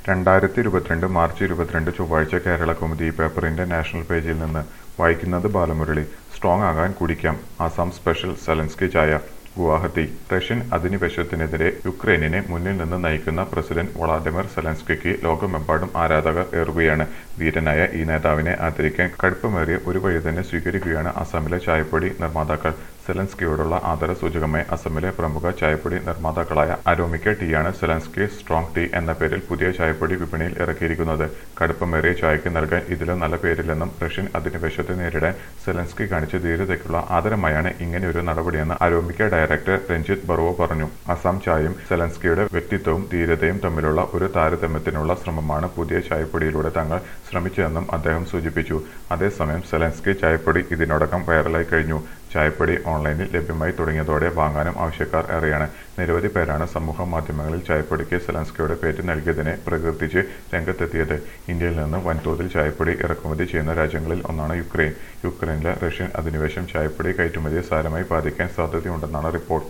രണ്ടായിരത്തി ഇരുപത്തിരണ്ട് മാർച്ച് ഇരുപത്തിരണ്ട് ചൊവ്വാഴ്ച കേരള കൗമുദി പേപ്പറിന്റെ നാഷണൽ പേജിൽ നിന്ന് വായിക്കുന്നത് ബാലമുരളി സ്ട്രോങ് ആകാൻ കുടിക്കാം ആസാം സ്പെഷ്യൽ സെലൻസ്കി ചായ ഗുവാഹത്തി റഷ്യൻ അധിനിവേശത്തിനെതിരെ യുക്രൈനിനെ മുന്നിൽ നിന്ന് നയിക്കുന്ന പ്രസിഡന്റ് വളാഡിമിർ സെലൻസ്കിക്ക് ലോകമെമ്പാടും ആരാധകർ ഏറുകയാണ് ധീരനായ ഈ നേതാവിനെ ആദരിക്കാൻ കടുപ്പമേറിയ ഒരു വഴി തന്നെ സ്വീകരിക്കുകയാണ് അസമിലെ ചായപ്പൊടി നിർമ്മാതാക്കൾ സെലൻസ്കിയോടുള്ള ആദര സൂചകമായി അസമിലെ പ്രമുഖ ചായപ്പൊടി നിർമ്മാതാക്കളായ അരോമിക്ക ടീയാണ് സെലൻസ്കി സ്ട്രോങ് ടീ എന്ന പേരിൽ പുതിയ ചായപ്പൊടി വിപണിയിൽ ഇറക്കിയിരിക്കുന്നത് കടുപ്പമേറിയ ചായക്ക് നൽകാൻ ഇതിലും നല്ല പേരില്ലെന്നും റഷ്യൻ അധിനിവേശത്തെ നേരിടാൻ സെലൻസ്കി കാണിച്ച ധീരതയ്ക്കുള്ള ആദരമായാണ് ഇങ്ങനെയൊരു നടപടിയെന്ന് അരോമിക്ക ഡയറക്ടർ രഞ്ജിത്ത് ബറുവോ പറഞ്ഞു അസം ചായയും സെലൻസ്കിയുടെ വ്യക്തിത്വവും ധീരതയും തമ്മിലുള്ള ഒരു താരതമ്യത്തിനുള്ള ശ്രമമാണ് പുതിയ ചായപ്പൊടിയിലൂടെ തങ്ങൾ ശ്രമിച്ചതെന്നും അദ്ദേഹം സൂചിപ്പിച്ചു അതേസമയം സെലൻസ്കി ചായപ്പൊടി ഇതിനോടകം വൈറലായി കഴിഞ്ഞു ചായപ്പൊടി ഓൺലൈനിൽ ലഭ്യമായി തുടങ്ങിയതോടെ വാങ്ങാനും ആവശ്യക്കാർ ഏറെയാണ് നിരവധി പേരാണ് സമൂഹ മാധ്യമങ്ങളിൽ ചായപ്പൊടിക്ക് സെലൻസ്കിയുടെ പേര് നൽകിയതിനെ പ്രകീർത്തിച്ച് രംഗത്തെത്തിയത് ഇന്ത്യയിൽ നിന്ന് വൻതോതിൽ ചായപ്പൊടി ഇറക്കുമതി ചെയ്യുന്ന രാജ്യങ്ങളിൽ ഒന്നാണ് യുക്രൈൻ യുക്രൈനിലെ റഷ്യൻ അധിനിവേശം ചായപ്പൊടി കയറ്റുമതിയെ സാരമായി ബാധിക്കാൻ സാധ്യതയുണ്ടെന്നാണ് റിപ്പോർട്ട്